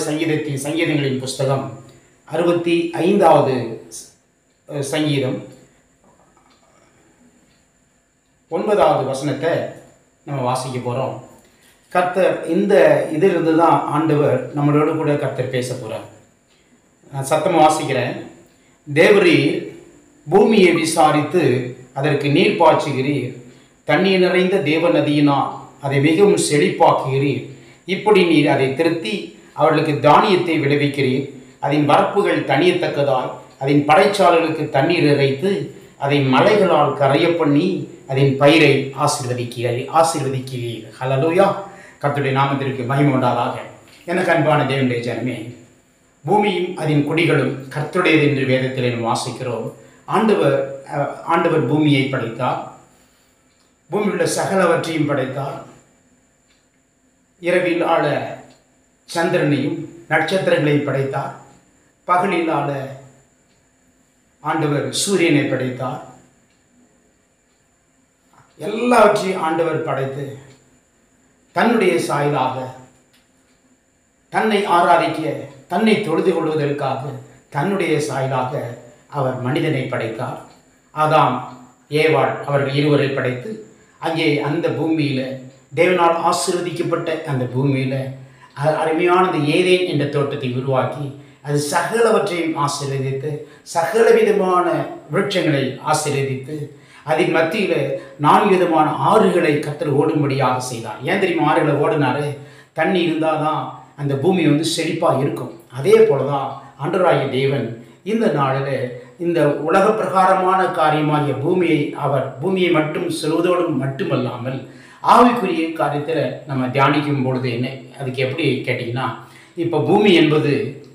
சங்கீதத்தின் சங்கீதங்களின் புஸ்தகம் அறுபத்தி ஐந்தாவது அஹ், சங்கீதம் ஒன்பதாவது வசனத்தை நம்ம வாசிக்க போகிறோம் கர்த்தர் இந்த இதிலிருந்து தான் ஆண்டவர் நம்மளோடு கூட கர்த்தர் பேச போகிறார் நான் சத்தமாக வாசிக்கிறேன் தேவரீர் பூமியை விசாரித்து அதற்கு நீர் பாய்ச்சுகிறீர் தண்ணீர் நிறைந்த தேவ நதியினால் அதை மிகவும் செழிப்பாக்குகிறீர் இப்படி நீர் அதை திருத்தி அவர்களுக்கு தானியத்தை விளைவிக்கிறீர் அதன் வரப்புகள் தணியத்தக்கதாய் அதன் படைச்சாலைகளுக்கு தண்ணீர் இறைத்து அதை மலைகளால் கரைய பண்ணி அதன் பயிரை ஆசீர்வதிக்கிறீர் ஆசீர்வதிக்கிறீர் ஹலலூயா கர்த்தருடைய நாமத்திற்கு மகிமை உண்டாதாக எனக்கு அன்பான தேவனுடைய ஜனமே பூமியும் அதன் குடிகளும் கர்த்தருடையது என்று வேதத்தில் நாம் வாசிக்கிறோம் ஆண்டவர் அஹ், ஆண்டவர் பூமியை படைத்தார் பூமியில் உள்ள சகலவற்றையும் படைத்தார் இரவில் ஆள சந்திரனையும் நட்சத்திரங்களையும் படைத்தார் பகலில் ஆள ஆண்டவர் சூரியனை படைத்தார் எல்லாவற்றையும் ஆண்டவர் படைத்து தன்னுடைய சாயலாக தன்னை ஆராதிக்க தன்னை தொழுது கொள்வதற்காக தன்னுடைய சாயலாக அவர் மனிதனை படைத்தார் ஆதாம் ஏவாள் அவர்கள் இருவரை படைத்து அங்கே அந்த பூமியில் தேவனால் ஆசீர்வதிக்கப்பட்ட அந்த பூமியில் அ- அருமையான அந்த ஏதேன் என்ற தோட்டத்தை உருவாக்கி அது சகலவற்றையும் ஆசீர்வதித்து சகல விதமான விருட்சங்களை ஆசீர்வதித்து அதன் மத்தியில் நான்கு விதமான ஆறுகளை கத்தர் ஓடும்படியாக செய்தார் ஏன் தெரியுமா ஆறுகளை ஓடினாரு தண்ணி இருந்தால் தான் அந்த பூமி வந்து செழிப்பாக இருக்கும் அதே போல தான் ஆண்டவராகிய தேவன் இந்த நாளில் இந்த உலக பிரகாரமான காரியமாகிய பூமியை அவர் பூமியை மட்டும் சொல்வதோடு மட்டுமல்லாமல் ஆவிக்குரிய காரியத்தில் நம்ம தியானிக்கும் பொழுது என்ன அதுக்கு எப்படி கேட்டிங்கன்னா இப்போ பூமி என்பது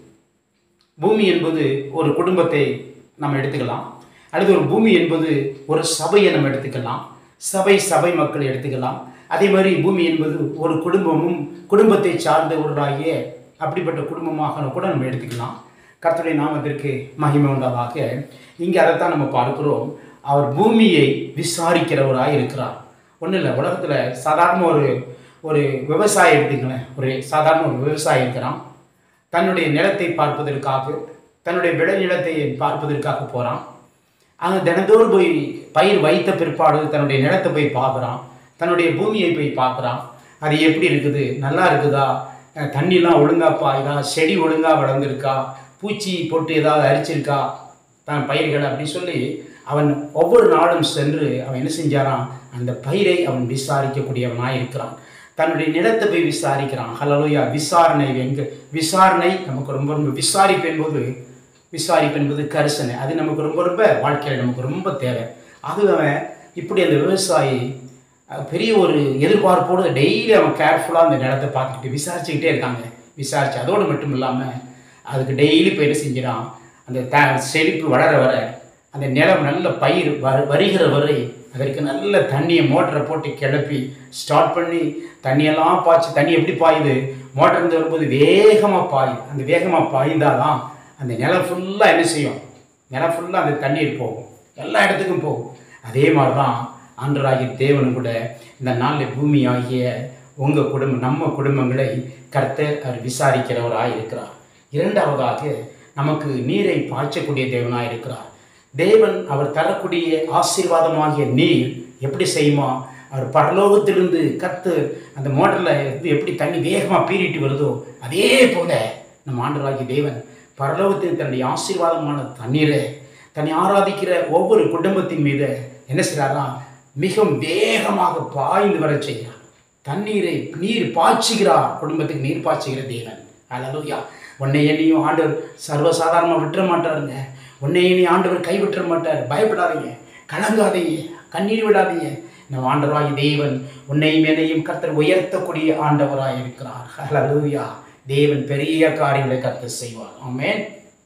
பூமி என்பது ஒரு குடும்பத்தை நம்ம எடுத்துக்கலாம் அல்லது ஒரு பூமி என்பது ஒரு சபையை நம்ம எடுத்துக்கலாம் சபை சபை மக்கள் எடுத்துக்கலாம் அதே மாதிரி பூமி என்பது ஒரு குடும்பமும் குடும்பத்தை சார்ந்தவர்களாகிய அப்படிப்பட்ட குடும்பமாக கூட நம்ம எடுத்துக்கலாம் கர்த்தருடைய நாமத்திற்கு மகிமை உண்டாதாக இங்கே அதைத்தான் நம்ம பார்க்கிறோம் அவர் பூமியை விசாரிக்கிறவராக இருக்கிறார் ஒன்றும் இல்லை உலகத்தில் சாதாரண ஒரு ஒரு விவசாயி எடுத்துங்களேன் ஒரு சாதாரண ஒரு விவசாயி இருக்கிறான் தன்னுடைய நிலத்தை பார்ப்பதற்காக தன்னுடைய விளைநிலத்தை பார்ப்பதற்காக போகிறான் அங்கே தினந்தோறும் போய் பயிர் வைத்த பிற்பாடு தன்னுடைய நிலத்தை போய் பார்க்குறான் தன்னுடைய பூமியை போய் பார்க்குறான் அது எப்படி இருக்குது நல்லா இருக்குதா அஹ் தண்ணிலாம் ஒழுங்கா பாயுதா செடி ஒழுங்கா வளர்ந்துருக்கா பூச்சி போட்டு ஏதாவது அரிச்சிருக்கா தான் பயிர்கள் அப்படி சொல்லி அவன் ஒவ்வொரு நாளும் சென்று அவன் என்ன செஞ்சாராம் அந்த பயிரை அவன் விசாரிக்கக்கூடியவனாக இருக்கிறான் தன்னுடைய நிலத்தை போய் விசாரிக்கிறான் ஹலலோயா விசாரணை எங்க விசாரணை நமக்கு ரொம்ப ரொம்ப விசாரிப்பு என்பது விசாரிப்பு என்பது கரிசனை அது நமக்கு ரொம்ப ரொம்ப வாழ்க்கையில் நமக்கு ரொம்ப தேவை ஆகவே அவன் இப்படி அந்த விவசாயி அஹ், பெரிய ஒரு எதிர்பார்ப்போடு டெய்லி அவன் கேர்ஃபுல்லாக அந்த நிலத்தை பார்த்துக்கிட்டு விசாரிச்சுக்கிட்டே இருக்காங்க விசாரிச்சு அதோடு மட்டும் இல்லாமல் அதுக்கு டெய்லி போய் என்ன செஞ்சிடான் அந்த த செழிப்பு வளர வர அந்த நிலம் நல்ல பயிர் வ வருகிற வரை அதற்கு நல்ல தண்ணியை மோட்டரை போட்டு கிளப்பி ஸ்டார்ட் பண்ணி தண்ணியெல்லாம் பாய்ச்சி தண்ணி எப்படி பாயுது மோட்டர் இருந்து வரும்போது வேகமாக பாயுது அந்த வேகமாக பாய்ந்தாதான் அந்த நிலம் ஃபுல்லாக என்ன செய்யும் நிலம் ஃபுல்லாக அந்த தண்ணீர் போகும் எல்லா இடத்துக்கும் போகும் அதே மாதிரி தான் ஆண்டராகிய தேவனும் கூட இந்த நாளில் பூமி ஆகிய உங்கள் குடும்பம் நம்ம குடும்பங்களை கர்த்தர் அவர் விசாரிக்கிறவராக இருக்கிறார் இரண்டாவதாக நமக்கு நீரை பாய்ச்சக்கூடிய தேவனாக இருக்கிறார் தேவன் அவர் தரக்கூடிய ஆசீர்வாதமாகிய நீர் எப்படி செய்யுமா அவர் பரலோகத்திலிருந்து கத்து அந்த மோட்டரில் இருந்து எப்படி தண்ணி வேகமாக பீறிட்டு வருதோ அதே போல நம்ம ஆண்டராகிய தேவன் பரலோகத்தில் தன்னுடைய ஆசீர்வாதமான தண்ணீரை தன்னை ஆராதிக்கிற ஒவ்வொரு குடும்பத்தின் மீது என்ன செய்கிறாரா மிகவும் வேகமாக பாய்ந்து வர செய்கிறார் தண்ணீரை நீர் பாய்ச்சுகிறார் குடும்பத்துக்கு நீர் பாய்ச்சுகிற தேவன் அல்லலுயா உன்னை என்னையும் ஆண்டவர் சர்வசாதாரணமாக விட்டுற மாட்டாருங்க உன்னை என்னை ஆண்டவர் கைவிட்டுற மாட்டார் பயப்படாதீங்க கலங்காதீங்க கண்ணீர் விடாதீங்க நம்ம ஆண்டவராகி தேவன் உன்னையும் என்னையும் கர்த்தர் உயர்த்தக்கூடிய ஆண்டவராய் இருக்கிறார் ஹalleluya தேவன் பெரிய காரியங்களை கர்த்தர் செய்வார் ஆமென்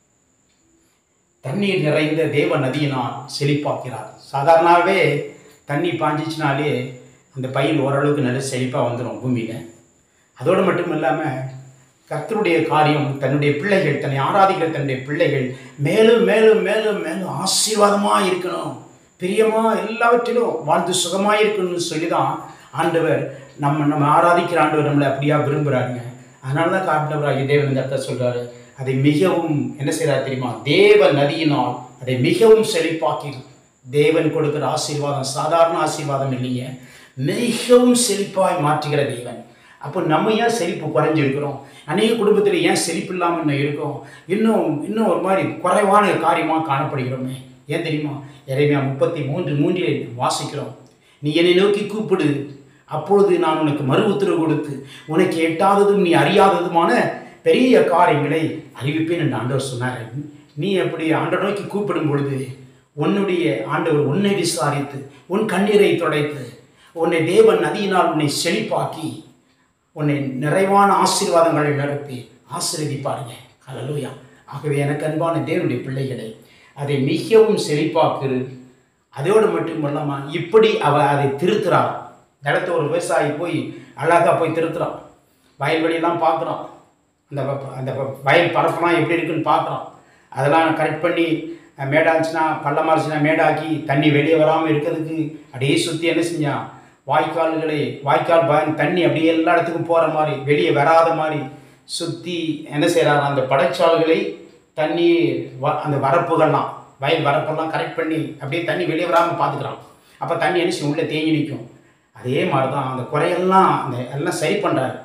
தண்ணீர் நிறைந்த தேவ நதியினால் செழிப்பாக்கிறார் சாதாரணமாகவே தண்ணி பாஞ்சிச்சினாலே அந்த பயிர் ஓரளவுக்கு நல்ல செழிப்பாக வந்துடும் பூமியில் அதோடு மட்டும் இல்லாமல் கர்த்தருடைய காரியம் தன்னுடைய பிள்ளைகள் தன்னை ஆராதிக்கிற தன்னுடைய பிள்ளைகள் மேலும் மேலும் மேலும் மேலும் ஆசீர்வாதமாக இருக்கணும் பிரியமாக எல்லாவற்றிலும் வாழ்ந்து சுகமாக இருக்கணும்னு சொல்லி தான் ஆண்டவர் நம்ம நம்ம ஆராதிக்கிற ஆண்டவர் நம்மளை அப்படியா விரும்புகிறாருங்க அதனால தான் காட்டினவராகிய தேவன் இந்த இடத்த சொல்றாரு அதை மிகவும் என்ன செய்றார் தெரியுமா தேவ நதியினால் அதை மிகவும் செழிப்பாக்கி தேவன் கொடுக்கிற ஆசீர்வாதம் சாதாரண ஆசீர்வாதம் இல்லைங்க மிகவும் செழிப்பாய் மாற்றுகிற தேவன் அப்போ நம்ம ஏன் செழிப்பு குறைஞ்சிருக்கிறோம் அநேக குடும்பத்தில் ஏன் செழிப்பு இல்லாமல் இன்னும் இருக்கோம் இன்னும் இன்னும் ஒரு மாதிரி குறைவான காரியமாக காணப்படுகிறோமே ஏன் தெரியுமா இறைமையா முப்பத்தி மூன்று மூன்றில் வாசிக்கிறோம் நீ என்னை நோக்கி கூப்பிடு அப்பொழுது நான் உனக்கு மறு உத்தரவு கொடுத்து உனக்கு எட்டாததும் நீ அறியாததுமான பெரிய காரியங்களை அறிவிப்பேன் என்று ஆண்டவர் சொன்னார் நீ அப்படி ஆண்டவர் நோக்கி கூப்பிடும் பொழுது உன்னுடைய ஆண்டவர் உன்னை விசாரித்து உன் கண்ணீரை துடைத்து உன்னை தேவன் நதியினால் உன்னை செழிப்பாக்கி உன்னை நிறைவான ஆசீர்வாதங்களை நிரப்பி ஆசீர்வதிப்பாருங்க ஹalleluya ஆகவே எனக்கு அன்பான தேவனுடைய பிள்ளைகளை அதை மிகவும் செழிப்பாக்குறு அதோடு மட்டும் இல்லாமல் இப்படி அவ அதை திருத்துறான் நிலத்த ஒரு விவசாயி போய் அழகாக போய் திருத்துறான் வயல்வெளியெல்லாம் பார்க்குறான் அந்த வ- அந்த வ- வயல் பரப்பெல்லாம் எப்படி இருக்குன்னு பார்க்குறான் அதெல்லாம் கரெக்ட் பண்ணி அஹ், மேடா இருந்துச்சுன்னா பள்ளமாக இருந்துச்சுன்னா மேடாக்கி தண்ணி வெளியே வராமல் இருக்கிறதுக்கு அப்படியே சுற்றி என்ன செஞ்சான் வாய்க்கால்களை வாய்க்கால் ப தண்ணி அப்படியே எல்லா இடத்துக்கும் போகிற மாதிரி வெளியே வராத மாதிரி சுற்றி என்ன செய்கிறாரு அந்த படைச்சால்களை தண்ணி வ அந்த வரப்புகள்லாம் வயல் வரப்பெல்லாம் கரெக்ட் பண்ணி அப்படியே தண்ணி வெளியே வராமல் பார்த்துக்கிறான் அப்போ தண்ணி என்ன செய்யும் உள்ளே தேங்கி நிற்கும் அதே மாதிரி தான் அந்த குறையெல்லாம் அந்த எல்லாம் சரி பண்ணுறாரு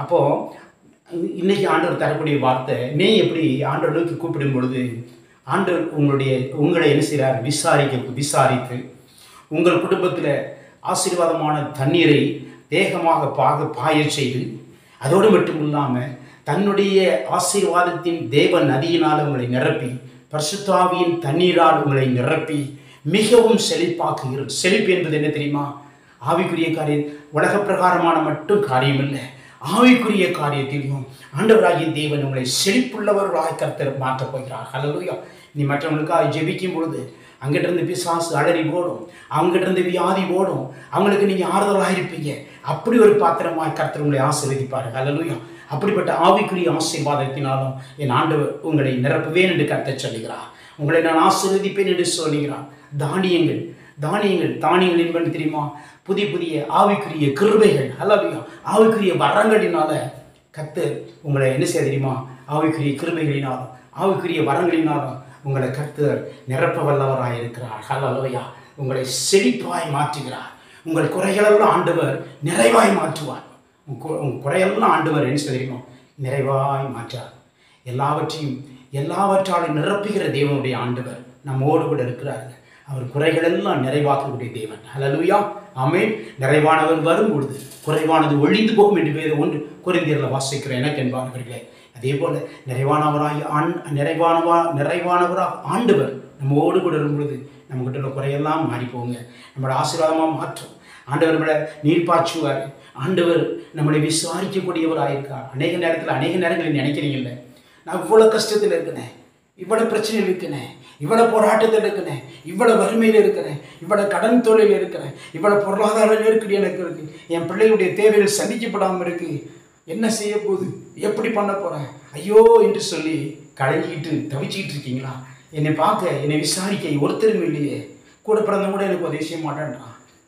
அப்போது இன்னைக்கு ஆண்டவர் தரக்கூடிய வார்த்தை நீ எப்படி ஆண்டவர் நோக்கி கூப்பிடும் பொழுது ஆண்டவர் உங்களுடைய உங்களை என்ன செய்கிறார் விசாரிக்க விசாரித்து உங்கள் குடும்பத்தில் ஆசீர்வாதமான தண்ணீரை தேகமாக பாக பாயச் செய்து அதோடு மட்டும் இல்லாமல் தன்னுடைய ஆசீர்வாதத்தின் தேவ நதியினால் உங்களை நிரப்பி பரிசுத்தாவியின் தண்ணீரால் உங்களை நிரப்பி மிகவும் செழிப்பாக்குகிறது செழிப்பு என்பது என்ன தெரியுமா ஆவிக்குரிய காரியம் உலக பிரகாரமான மட்டும் காரியம் இல்லை ஆவிக்குரிய காரியத்திலையும் ஆண்டவராகிய தேவன் உங்களை செழிப்புள்ளவர்களாக கர்த்தர் மாற்றப் போகிறார் ஹalleluya நீ மற்றவங்களுக்காக ஜெபிக்கும் பொழுது அங்கிட்ட இருந்து பிசாசு அலறி ஓடும் அவங்ககிட்ட இருந்து வியாதி ஓடும் அவங்களுக்கு நீங்கள் ஆறுதலாக இருப்பீங்க அப்படி ஒரு பாத்திரமாய் கர்த்தர் உங்களை ஆசீர்வதிப்பார் ஹalleluya அப்படிப்பட்ட ஆவிக்குரிய ஆசீர்வாதத்தினாலும் என் ஆண்டவர் உங்களை நிரப்புவேன் என்று கர்த்தர் சொல்லுகிறார் உங்களை நான் ஆசீர்வதிப்பேன் என்று சொல்லுகிறார் தானியங்கள் தானியங்கள் தானியங்கள் என்பது தெரியுமா புதிய புதிய ஆவிக்குரிய கிருபைகள் ஹalleluya ஆவிக்குரிய வரங்களினால கர்த்தர் உங்களை என்ன செய்ய தெரியுமா ஆவிக்குரிய கிருபைகளினாலும் ஆவிக்குரிய வரங்களினாலும் உங்களை கர்த்தர் நிரப்ப வல்லவராய் இருக்கிறார் ஹalleluya உங்களை செழிப்பாய் மாற்றுகிறார் உங்கள் குறைகளெல்லாம் ஆண்டவர் நிறைவாய் மாற்றுவார் உங்க கு- உங்க குறையெல்லாம் ஆண்டவர் என்ன செய்ய தெரியுமா நிறைவாய் மாற்றார் எல்லாவற்றையும் எல்லாவற்றாலும் நிரப்புகிற தேவனுடைய ஆண்டவர் நம்மோடு கூட இருக்கிறார்கள் அவர் குறைகளெல்லாம் நிறைவாக்கக்கூடிய தேவன் ஹalleluya ஆமென் நிறைவானவர் வரும் பொழுது குறைவானது ஒழிந்து போகும் என்று வேறு ஒன்று குறைந்தியரில் வாசிக்கிறேன் எனக்கு என்பானவர்களே அதே போல நிறைவானவராய் ஆண் நிறைவானவா நிறைவானவராக ஆண்டவர் நம்மோடு கூட இருக்கும் பொழுது நம்மகிட்ட உள்ள குறையெல்லாம் மாறி போங்க நம்மளோட ஆசீர்வாதமாக மாற்றும் ஆண்டவர் நம்மளை நீர் பாய்ச்சுவார் ஆண்டவர் நம்மளை விசாரிக்கக்கூடியவராக இருக்கார் அநேக நேரத்தில் அநேக நேரங்களில் நினைக்கிறீங்கல்ல நான் இவ்வளோ கஷ்டத்தில் இருக்கிறேன் இவ்வளோ பிரச்சனையில் இருக்கிறேன் இவ்வளோ போராட்டத்தில் இருக்கிறேன் இவ்வளோ வறுமையில் இருக்கிறேன் இவ்வளோ கடன் தொழில் இருக்கிறேன் இவ்வளோ பொருளாதார நெருக்கடி எனக்கு இருக்குது என் பிள்ளைகளுடைய தேவைகள் சந்திக்கப்படாமல் இருக்குது என்ன செய்ய போகுது எப்படி பண்ண போகிறேன் ஐயோ என்று சொல்லி கலங்கிட்டு தவிச்சிக்கிட்டு இருக்கீங்களா என்னை பார்க்க என்னை விசாரிக்க ஒருத்தரும் இல்லையே கூட பிறந்தவங்க கூட எனக்கு உதவி செய்ய மாட்டேன்றான்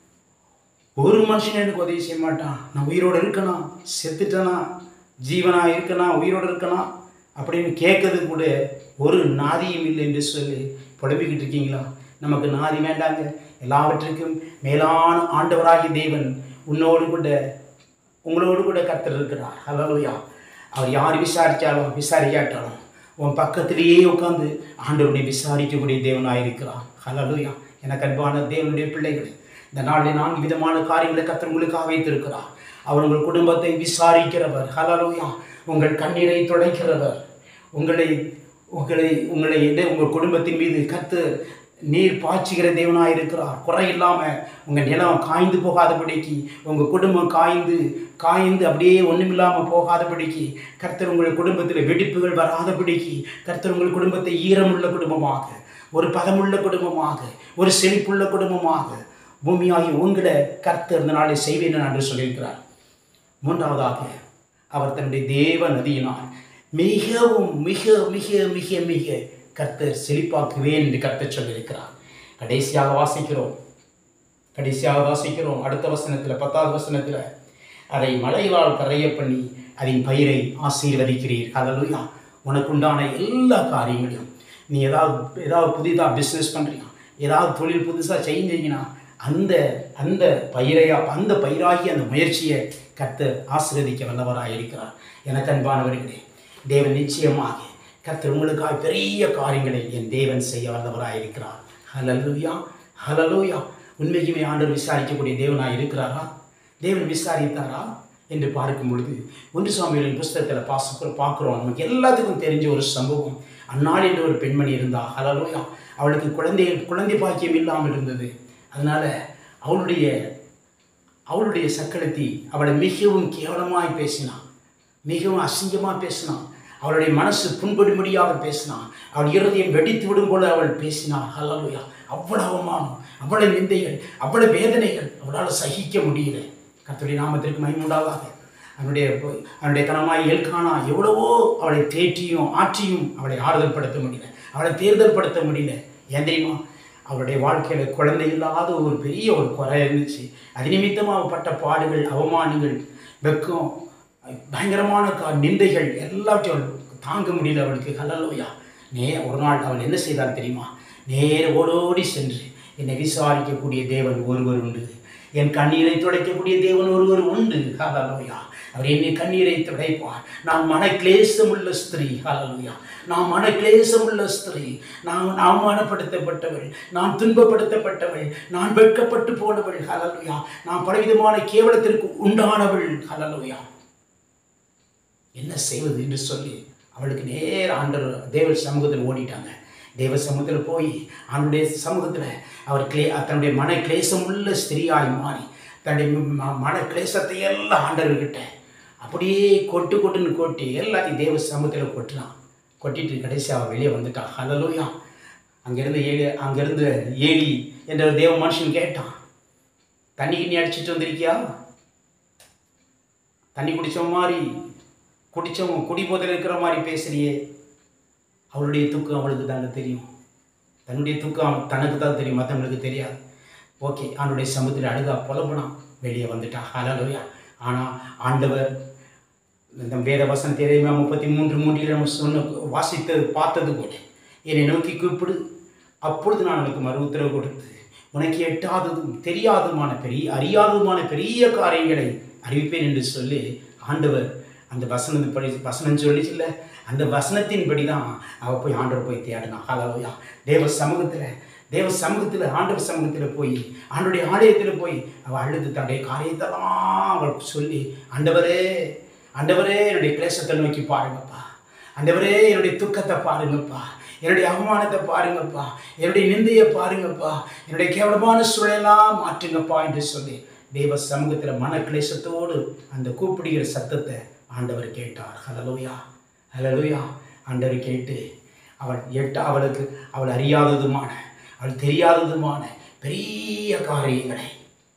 ஒரு மனுஷன் எனக்கு உதவி செய்ய மாட்டான் நான் உயிரோடு இருக்கணும் செத்துட்டேனா ஜீவனா இருக்கனா உயிரோடு இருக்கனா அப்படின்னு கேட்கறது கூட ஒரு நாதியும் இல்லை என்று சொல்லி புலம்பிக்கிட்டு இருக்கீங்களா நமக்கு நாதி வேண்டாங்க எல்லாவற்றுக்கும் மேலான ஆண்டவராகிய தேவன் உன்னோடு கூட உங்களோடு கூட கர்த்தர் இருக்கிறார் ஹalleluya அவர் யார் விசாரித்தாலும் விசாரிக்காட்டாலும் உன் பக்கத்திலேயே உட்காந்து ஆண்டவருடைய விசாரிக்கக்கூடிய தேவனாக இருக்கிறார் ஹalleluya எனக்கு அன்பான தேவனுடைய பிள்ளைகளே இந்த நாளில் நான்கு விதமான காரியங்களை கர்த்தர் உங்களுக்காக வைத்திருக்கிறார் அவர் உங்கள் குடும்பத்தை விசாரிக்கிறவர் ஹalleluya உங்கள் கண்ணீரை துடைக்கிறவர் உங்களை உங்களை உங்களை என்ன உங்கள் குடும்பத்தின் மீது கர்த்தர் நீர் பாய்ச்சுகிற தேவனாக இருக்கிறார் குறை இல்லாமல் உங்கள் நிலம் காய்ந்து போகாதபடிக்கு உங்கள் குடும்பம் காய்ந்து காய்ந்து அப்படியே ஒன்றுமில்லாமல் போகாதபடிக்கு கர்த்தர் உங்கள் குடும்பத்தில் வெடிப்புகள் வராதபடிக்கு கர்த்தர் உங்கள் குடும்பத்தை ஈரமுள்ள குடும்பமாக ஒரு பதமுள்ள குடும்பமாக ஒரு செழிப்புள்ள குடும்பமாக பூமியாகி உங்களை கர்த்தர் இந்த நாளை செய்வேன் என்று சொல்லியிருக்கிறார் மூன்றாவதாக அவர் தன்னுடைய தேவ நதியினால் மிகவும் மிக மிக மிக மிக கர்த்தர் செழிப்பாக்குவேன் என்று கர்த்தர் சொல்லியிருக்கிறார் கடைசியாக வாசிக்கிறோம் கடைசியாக வாசிக்கிறோம் அடுத்த வசனத்தில் பத்தாவது வசனத்தில் அதை மலைகளால் கரைய பண்ணி அதன் பயிரை ஆசீர்வதிக்கிறீர் ஹalleluya உனக்குண்டான எல்லா காரியங்களையும் நீ ஏதாவது ஏதாவது புதிதாக பிஸ்னஸ் பண்ணுறீங்க ஏதாவது தொழில் புதுசாக செஞ்சீங்கன்னா அந்த அந்த பயிரையா அந்த பயிராகி அந்த முயற்சியை கர்த்தர் ஆசீர்வதிக்க வல்லவராக இருக்கிறார் எனக்கு அன்பானவர்களே தேவன் நிச்சயமாக கர்த்தர் உங்களுக்காக பெரிய காரியங்களை என் தேவன் செய்ய வல்லவராக இருக்கிறார் ஹலலூயா ஹலலூயா உண்மைக்குமே ஆண்டவர் விசாரிக்கக்கூடிய தேவனாக இருக்கிறாரா தேவன் விசாரித்தாரா என்று பார்க்கும் பொழுது ஒன்று சுவாமிகளின் புஸ்தகத்தில் பாச பார்க்குறோம் நமக்கு எல்லாத்துக்கும் தெரிஞ்ச ஒரு சம்பவம் அன்னாள் என்று ஒரு பெண்மணி இருந்தா ஹலலூயா அவளுக்கு குழந்தை குழந்தை பாக்கியம் இல்லாமல் இருந்தது அதனால் அவளுடைய அவளுடைய சக்களத்தி அவளை மிகவும் கேவலமாய் பேசினான் மிகவும் அசிங்கமாக பேசினான் அவளுடைய மனசு புண்படும்படியாக பேசினான் அவள் இருதயம் வெடித்து விடும் போல அவள் பேசினாள் ஹலலுயா அவ்வளவு அவமானம் அவ்வளவு நிந்தைகள் அவ்வளவு வேதனைகள் அவளால் சகிக்க முடியல கர்த்தருடைய நாமத்திற்கு மகிமுண்டாதாக அவனுடைய அவனுடைய கனமாய் எல்கானா எவ்வளவோ அவளை தேற்றியும் ஆற்றியும் அவளை ஆறுதல் படுத்த முடியல அவளை தேர்தல் படுத்த முடியல ஏன் தெரியுமா அவருடைய வாழ்க்கையில் குழந்தை இல்லாத ஒரு பெரிய ஒரு குறை இருந்துச்சு அது நிமித்தமாக அவள் பட்ட பாடுகள் அவமானங்கள் வெக்கம் பயங்கரமான கா நிந்தைகள் எல்லாத்தையும் அவள் தாங்க முடியல அவளுக்கு ஹலலோயா நே ஒரு நாள் அவள் என்ன செய்தாள் தெரியுமா நேர ஓடோடி சென்று என்னை விசாரிக்கக்கூடிய தேவன் ஒருவர் உண்டு என் கண்ணீரை துடைக்கக்கூடிய தேவன் ஒருவர் உண்டு ஹலலோயா அவர் என்னை கண்ணீரை துடைப்பார் நான் மன கிளேசமுள்ள ஸ்திரீ ஹலலுயா நான் மன கிளேசமுள்ள ஸ்திரீ நான் அவமானப்படுத்தப்பட்டவள் நான் துன்பப்படுத்தப்பட்டவள் நான் வெட்கப்பட்டு போனவள் ஹலலுயா நான் பலவிதமான கேவலத்திற்கு உண்டானவள் ஹலலுயா என்ன செய்வது என்று சொல்லி அவளுக்கு நேர ஆண்டர் தேவ சமூகத்தில் ஓடிட்டாங்க தேவ சமூகத்தில் போய் அவனுடைய சமூகத்தில் அவர் கிளே தன்னுடைய மன கிளேசமுள்ள ஸ்திரீயாய் மாறி தன்னுடைய ம- மன கிளேசத்தை எல்லாம் ஆண்டவர்கிட்ட அப்படியே கொட்டு கொட்டுன்னு கொட்டி எல்லாத்தையும் தேவ சமூகத்தில் கொட்டினான் கொட்டிட்டு கடைசி அவள் வெளியே வந்துட்டான் ஹலலோயா அங்கேருந்து ஏழி அங்கேருந்து ஏலி என்ற ஒரு தேவ மனுஷன் கேட்டான் தண்ணி கிண்ணி அடிச்சிட்டு வந்திருக்கியா தண்ணி குடிச்ச மாதிரி குடிச்சவன் குடி போதில் இருக்கிற மாதிரி பேசுறியே அவளுடைய துக்கம் அவளுக்கு தாங்க தெரியும் தன்னுடைய துக்கம் தனக்கு தான் தெரியும் மற்றவங்களுக்கு தெரியாது ஓகே அவனுடைய சமுத்திர அழுகா புலம்புனான் வெளியே வந்துட்டான் ஹலலோயா ஆனால் ஆண்டவர் இந்த வேத வசனம் தெரியுமா முப்பத்தி மூன்று மூன்றில் நம்ம சொன்ன வாசித்தது பார்த்தது போல என்னை நோக்கி கூப்பிடு அப்பொழுது நான் உனக்கு மறு உத்தரவு கொடுத்து உனக்கு எட்டாததும் தெரியாததுமான பெரிய அறியாததுமான பெரிய காரியங்களை அறிவிப்பேன் என்று சொல்லி ஆண்டவர் அந்த வசனம் படி வசனம் சொல்லிச்சுல்ல அந்த வசனத்தின்படி தான் அவள் போய் ஆண்டவர் போய் தேடினான் ஹலோயா தேவ சமூகத்தில் தேவ சமூகத்தில் ஆண்டவர் சமூகத்தில் போய் ஆண்டுடைய ஆலயத்தில் போய் அவள் அழுது தன்னுடைய காரியத்தெல்லாம் அவள் சொல்லி ஆண்டவரே ஆண்டவரே என்னுடைய கிளேசத்தை நோக்கி பாருங்கப்பா ஆண்டவரே என்னுடைய துக்கத்தை பாருங்கப்பா என்னுடைய அவமானத்தை பாருங்கப்பா என்னுடைய நிந்தையை பாருங்கப்பா என்னுடைய கேவலமான சூழலெல்லாம் மாற்றுங்கப்பா என்று சொல்லி தெய்வ சமூகத்தில் மன கிளேசத்தோடு அந்த கூப்பிடுகிற சத்தத்தை ஆண்டவர் கேட்டார் ஹலலோயா ஹலலோயா ஆண்டவர் கேட்டு அவள் எட்ட அவளுக்கு அவள் அறியாததுமான அவள் தெரியாததுமான பெரிய காரியங்களை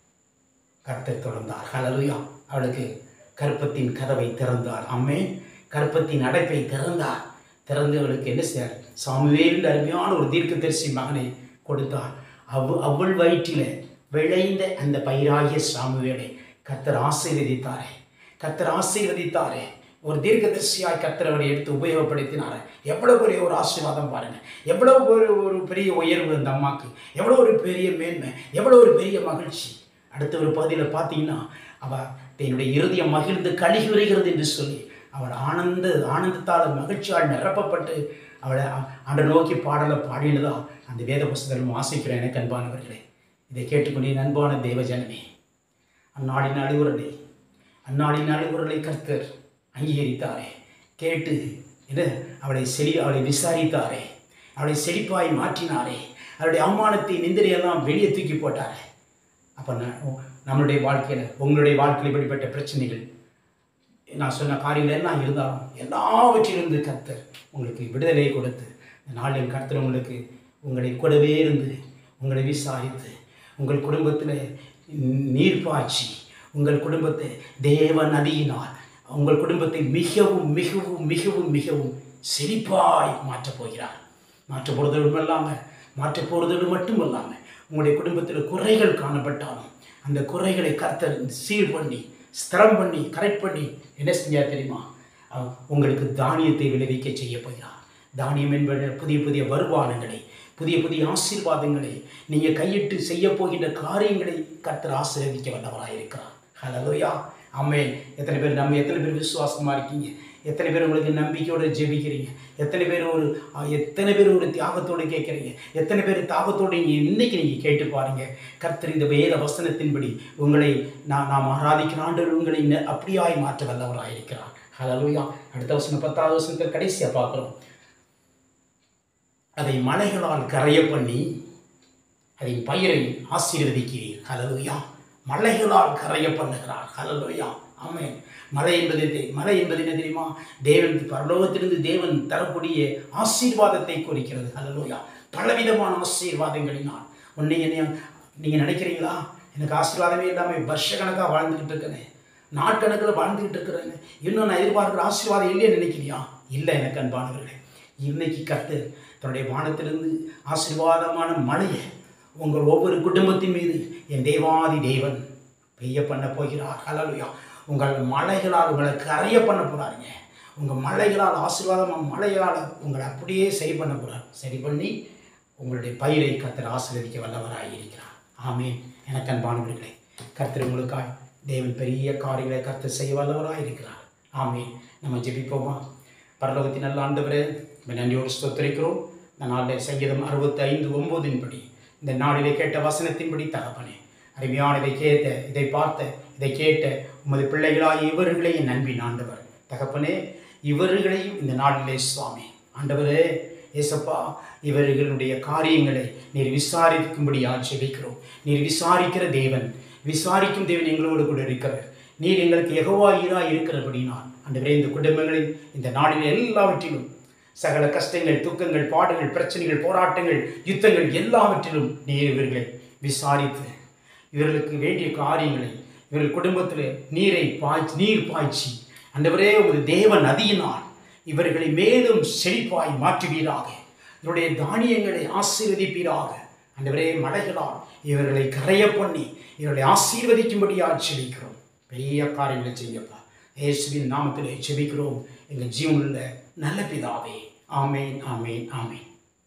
கர்த்தர் தொடர்ந்தார் ஹலலுயா அவளுக்கு கற்பத்தின் கதவை திறந்தார் அம்மே கற்பத்தின் அடைப்பை திறந்தார் திறந்து அவளுக்கு என்ன செய்யார் சாமுவேல் அருமையான ஒரு தீர்க்கதரிசி மகனை கொடுத்தார் அவ் அவள் வயிற்றில விளைந்த அந்த பயிராகிய சாமுவேலை கர்த்தர் ஆசீர்வதித்தாரே கர்த்தர் ஆசீர்வதித்தாரே ஒரு தீர்க்கதரிசியாய் கர்த்தர் அவரை எடுத்து உபயோகப்படுத்தினார் எவ்வளவு பெரிய ஒரு ஆசீர்வாதம் பாருங்க எவ்வளவு ஒரு ஒரு பெரிய உயர்வு அந்த அம்மாக்கு எவ்வளோ ஒரு பெரிய மேன்மை எவ்வளோ ஒரு பெரிய மகிழ்ச்சி அடுத்த ஒரு பகுதியில் பார்த்தீங்கன்னா அவள் என்னுடைய இருதயம் மகிழ்ந்து கழுகி வருகிறது என்று சொல்லி அவள் ஆனந்த ஆனந்தத்தால் மகிழ்ச்சியால் நிரப்பப்பட்டு அவளை ஆண்ட நோக்கி பாடலை பாடினதா அந்த வேத புஸ்தகம் வாசிக்கிறேன் எனக்கு அன்பானவர்களே இதை கேட்டுக்கொண்டே அன்பான தேவ ஜனமே அந்நாடின் அழுகுரலை அந்நாடின் அழுகுரலை கர்த்தர் அங்கீகரித்தாரே கேட்டு என்ன அவளை செடி அவளை விசாரித்தாரே அவளை செழிப்பாய் மாற்றினாரே அவளுடைய அவமானத்தை நிந்தனையெல்லாம் வெளியே தூக்கி போட்டாரே அப்போ நம்மளுடைய வாழ்க்கையில் உங்களுடைய வாழ்க்கையில் இப்படிப்பட்ட பிரச்சனைகள் நான் சொன்ன காரியங்கள் எல்லாம் இருந்தாலும் எல்லாவற்றிலிருந்து கர்த்தர் உங்களுக்கு விடுதலையை கொடுத்து இந்த நாளில் கர்த்தர் உங்களுக்கு உங்களை கூடவே இருந்து உங்களை விசாரித்து உங்கள் குடும்பத்தில் நீர் பாய்ச்சி உங்கள் குடும்பத்தை தேவ நதியினால் உங்கள் குடும்பத்தை மிகவும் மிகவும் மிகவும் மிகவும் செழிப்பாய் மாற்றப் போகிறார் மாற்ற போகிறதோடு இல்லாமல் மாற்ற போகிறதோடு மட்டும் இல்லாமல் உங்களுடைய குடும்பத்தில் குறைகள் காணப்பட்டாலும் அந்த குறைகளை கர்த்தர் சீர் பண்ணி ஸ்திரம் பண்ணி கரெக்ட் பண்ணி என்ன செஞ்சார் தெரியுமா அவர் உங்களுக்கு தானியத்தை விளைவிக்க செய்ய போகிறார் தானியம் என்பது புதிய புதிய வருமானங்களை புதிய புதிய ஆசீர்வாதங்களை நீங்கள் கையிட்டு செய்ய போகின்ற காரியங்களை கர்த்தர் ஆசீர்வதிக்க வல்லவராக இருக்கிறார் ஹலோயா அம்மே எத்தனை பேர் நம்ம எத்தனை பேர் விசுவாசமாக இருக்கீங்க எத்தனை பேர் உங்களுக்கு நம்பிக்கையோடு ஜெபிக்கிறீங்க எத்தனை பேர் ஒரு அ, எத்தனை பேர் ஒரு தியாகத்தோடு கேட்குறீங்க எத்தனை பேர் தாகத்தோடு நீங்கள் இன்னைக்கு நீங்கள் கேட்டு பாருங்க கர்த்தர் இந்த வேத வசனத்தின்படி உங்களை நான் நாம் ஆராதிக்கிற ஆண்டு உங்களை ந- அப்படியாய் மாற்ற வல்லவராக இருக்கிறார் ஹலோயா அடுத்த வசனம் பத்தாவது வசனத்தை கடைசியாக பார்க்குறோம் அதை மலைகளால் கரைய பண்ணி அதன் பயிரை ஆசீர்வதிக்கிறீர் ஹலலுயா மலைகளால் கரைய பண்ணுகிறார் ஹலலுயா ஆமென் மலை என்பது தெ- மலை என்பது என்ன தெரியுமா தேவன் பரலோகத்திலிருந்து தேவன் தரக்கூடிய ஆசீர்வாதத்தை குறிக்கிறது ஹலலுயா பலவிதமான ஆசீர்வாதங்களினால் உன்னை என்னை நீங்கள் நினைக்கிறீங்களா எனக்கு ஆசீர்வாதமே இல்லாமல் வருஷக்கணக்காக வாழ்ந்துக்கிட்டு இருக்கேனே நாட்கணக்கில் வாழ்ந்துக்கிட்டு இருக்கிறேன்னு இன்னும் நான் எதிர்பார்க்குற ஆசீர்வாதம் இல்லைன்னு நினைக்கிறியா இல்லை எனக்கு அன்பானவர்களே இன்னைக்கு கர்த்தர் தன்னுடைய வானத்திலிருந்து ஆசீர்வாதமான மழையை உங்கள் ஒவ்வொரு குடும்பத்தின் மீது என் தேவாதி தேவன் பெய்ய பண்ண போகிறார் ஹalleluya உங்கள் மலைகளால் உங்களை கரைய பண்ண போகிறாருங்க உங்கள் மலைகளால் ஆசீர்வாதமாக மலைகளால் உங்களை அப்படியே சரி பண்ண போகிறார் சரி பண்ணி உங்களுடைய பயிரை கர்த்தர் ஆசீர்வதிக்க வல்லவராக இருக்கிறார் ஆமென் எனக்கு அன்பானவர்களே கர்த்தர் உங்களுக்காய் தேவன் பெரிய காரியங்களை கர்த்தர் செய்ய வல்லவராக இருக்கிறார் ஆமென் நம்ம ஜெபிப்போமா பரலோகத்தின் நல்ல ஆண்டவரே உம்மை நன்றியோடு ஸ்தோத்திரிக்கிறோம் இந்த நாளில் சங்கீதம் அறுபத்தி ஐந்து ஒம்போதின் படி இந்த நாளிலே கேட்ட வசனத்தின்படி தகப்பனே அருமையான இதை கேட்ட இதை பார்த்த இதை கேட்ட உமது பிள்ளைகளாகிய இவர்களை என் அன்பின் ஆண்டவர் தகப்பனே இவர்களையும் இந்த நாளிலே சுவாமி ஆண்டவரே ஏசப்பா இவர்களுடைய காரியங்களை நீர் விசாரிக்கும்படி ஜெபிக்கிறோம் நீர் விசாரிக்கிற தேவன் விசாரிக்கும் தேவன் எங்களோடு கூட இருக்கிறார் நீர் எங்களுக்கு எகவா ஈரா இருக்கிறபடினால் ஆண்டவரே இந்த குடும்பங்களில் இந்த நாளில் எல்லாவற்றிலும் சகல கஷ்டங்கள் துக்கங்கள் பாடுகள் பிரச்சனைகள் போராட்டங்கள் யுத்தங்கள் எல்லாவற்றிலும் நீர் இவர்களை விசாரித்து இவர்களுக்கு வேண்டிய காரியங்களை இவர்கள் குடும்பத்தில் நீரை பாய்ச்சி நீர் பாய்ச்சி ஆண்டவரே ஒரு தேவ நதியினால் இவர்களை மேலும் செழிப்பாய் மாற்றுவீராக இவருடைய தானியங்களை ஆசீர்வதிப்பீராக ஆண்டவரே மலைகளால் இவர்களை கரைய பண்ணி இவர்களை ஆசீர்வதிக்கும்படியாக செபிக்கிறோம் பெரிய காரியங்களை செய்யப்பா இயேசுவின் நாமத்திலே செபிக்கிறோம் எங்கள் ஜீவனுள்ள நல்ல பிதாவே ஆமேன் ஆமேன் ஆமேன்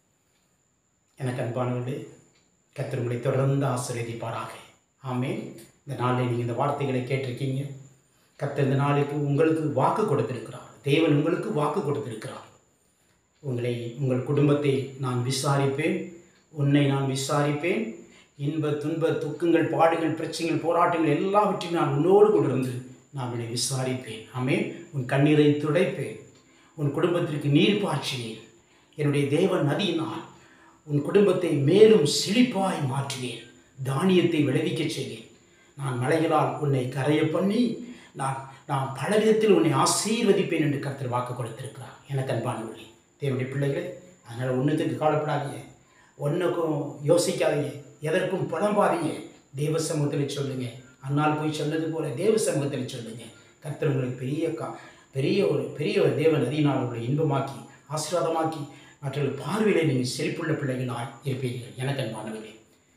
எனக்கு அன்பானவர்களே கர்த்தர் உங்களை தொடர்ந்து ஆசீர்வதிப்பாராக ஆமேன் இந்த நாளில் நீங்கள் இந்த வார்த்தைகளை கேட்டிருக்கீங்க கர்த்தர் இந்த நாளுக்கு உங்களுக்கு வாக்கு கொடுத்திருக்கிறார் தேவன் உங்களுக்கு வாக்கு கொடுத்திருக்கிறார் உங்களை உங்கள் குடும்பத்தை நான் விசாரிப்பேன் உன்னை நான் விசாரிப்பேன் இன்ப துன்ப துக்கங்கள் பாடுகள் பிரச்சனைகள் போராட்டங்கள் எல்லாவற்றையும் நான் உன்னோடு கூட இருந்து நான் உன்னை விசாரிப்பேன் ஆமென் உன் கண்ணீரை துடைப்பேன் உன் குடும்பத்திற்கு நீர் பாய்ச்சுவேன் என்னுடைய தேவ நதியினால் உன் குடும்பத்தை மேலும் செழிப்பாய் மாற்றுவேன் தானியத்தை விளைவிக்கச் செய்வேன் நான் மலைகளால் உன்னை கரைய பண்ணி நான் நான் பலவிதத்தில் உன்னை ஆசீர்வதிப்பேன் என்று கர்த்தர் வாக்கு கொடுத்திருக்கிறார் எனக்கு அன்பானவர்களே தேவனுடைய பிள்ளைகளே அதனால் ஒன்றுத்துக்கு கவலைப்படாதீங்க ஒன்றுக்கும் யோசிக்காதீங்க எதற்கும் புலம்பாதீங்க தேவ சமூகத்தில் சொல்லுங்க அன்னால் போய் சொன்னது போல தேவ சமூகத்தில் சொல்லுங்க கர்த்தர் உங்களுக்கு பெரிய கா பெரிய ஒரு பெரிய ஒரு தேவ நதியினால் உங்களை இன்பமாக்கி ஆசீர்வாதமாக்கி மற்றவர்கள் பார்வையிலே நீங்கள் செழிப்புள்ள பிள்ளைகளாய் இருப்பீர்கள் எனக்கு அன்பானவர்களே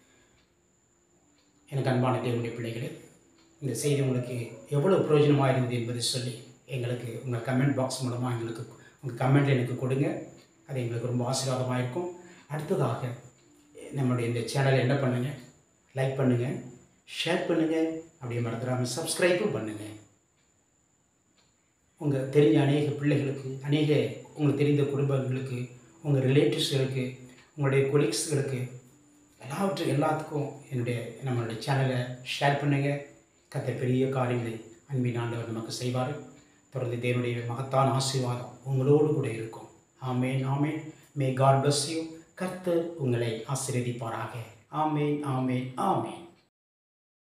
எனக்கு அன்பான தேவனுடைய பிள்ளைகளே இந்த செய்தி உங்களுக்கு எவ்வளோ பிரயோஜனமாக இருந்தது என்பதை சொல்லி எங்களுக்கு உங்கள் கமெண்ட் பாக்ஸ் மூலமாக எங்களுக்கு உங்கள் கமெண்ட் எனக்கு கொடுங்க அது எங்களுக்கு ரொம்ப ஆசீர்வாதமாக இருக்கும் அடுத்ததாக நம்மளுடைய இந்த சேனலை என்ன பண்ணுங்கள் லைக் பண்ணுங்கள் ஷேர் பண்ணுங்கள் அப்படியே மறந்துடாமல் சப்ஸ்கிரைபும் பண்ணுங்கள் உங்கள் தெரிஞ்ச அநேக பிள்ளைகளுக்கு அநேக உங்களுக்கு தெரிந்த குடும்பங்களுக்கு உங்கள் ரிலேட்டிவ்ஸ்களுக்கு உங்களுடைய கொலீக்ஸ்களுக்கு எல்லாவற்றும் எல்லாத்துக்கும் என்னுடைய நம்மளுடைய சேனலை ஷேர் பண்ணுங்கள் கத்த பெரிய காரியங்களை அன்பின் ஆண்டவர் நமக்கு செய்வார் தொடர்ந்து தேவனுடைய மகத்தான ஆசீர்வாதம் உங்களோடு கூட இருக்கும் ஆமேன் ஆமேன் மே காட் bless யூ கர்த்தர் உங்களை ஆசீர்வதிப்பாராக ஆமேன் ஆமேன் ஆமேன்